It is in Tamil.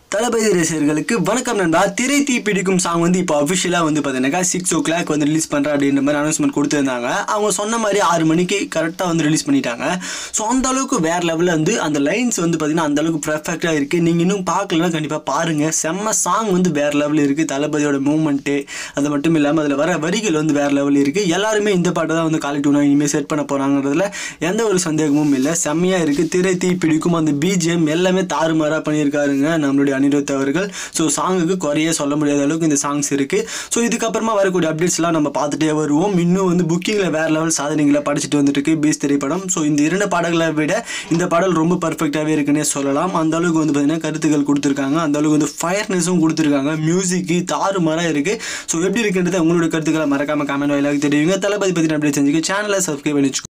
தளபதி ரசிகர்களுக்கு வணக்கம் நண்பா திரை தீ பிடிக்கும் சாங் வந்து இப்போ அஃபிஷியலாக வந்து பார்த்தீங்கன்னா சிக்ஸ் ஓ கிளாக் வந்து ரிலீஸ் பண்ணுறேன் அப்படின்ற மாதிரி அனௌன்ஸ்மெண்ட் கொடுத்துருந்தாங்க அவங்க சொன்ன மாதிரி ஆறு மணிக்கு கரெக்டாக வந்து ரிலீஸ் பண்ணிட்டாங்க ஸோ அந்த அளவுக்கு வேறு லெவலில் வந்து அந்த லைன்ஸ் வந்து பார்த்தீங்கன்னா அந்த அளவுக்கு பர்ஃபெக்டாக இருக்குது நீங்கள் இன்னும் பார்க்கலன்னா கண்டிப்பாக பாருங்கள் செம்ம சாங் வந்து வேறு லெவலில் இருக்குது தளபதியோட மூமெண்ட்டு அது மட்டும் இல்லாமல் அதில் வர வரிகள் வந்து வேறு லெவலில் இருக்குது எல்லாருமே இந்த பாட்டை தான் வந்து காலி டூனா இனிமேல் செட் பண்ண போகிறாங்கிறதுல எந்த ஒரு சந்தேகமும் இல்லை செம்மையாக இருக்குது திரை தீ பிடிக்கும் அந்த பிஜிஎம் எல்லாமே தாறுமாறாக பண்ணியிருக்காருங்க நம்மளுடைய அனிருத் அவர்கள் ஸோ சாங்குக்கு குறைய சொல்ல முடியாத அளவுக்கு இந்த சாங்ஸ் இருக்குது ஸோ இதுக்கப்புறமா வரக்கூடிய அப்டேட்ஸ்லாம் நம்ம பார்த்துட்டே வருவோம் இன்னும் வந்து புக்கிங்கில் வேறு லெவல் சாதனைகளை படிச்சுட்டு வந்துட்டு இருக்கு பீஸ் திரைப்படம் ஸோ இந்த இரண்டு பாடல்களை விட இந்த பாடல் ரொம்ப பர்ஃபெக்டாகவே இருக்குன்னே சொல்லலாம் அந்த அளவுக்கு வந்து பார்த்தீங்கன்னா கருத்துக்கள் கொடுத்துருக்காங்க அந்த அளவுக்கு வந்து ஃபயர்னஸும் கொடுத்துருக்காங்க மியூசிக்கு தாறுமாறாக இருக்குது ஸோ எப்படி இருக்குன்றதை உங்களுடைய கருத்துக்களை மறக்காம கமெண்ட் வாயிலாக தெரியுங்க தளபதி பற்றி அப்படி செஞ்சுக்க சேனலை சப்ஸ்கிரைப் பண்ணி வச்சுக்கோங்க.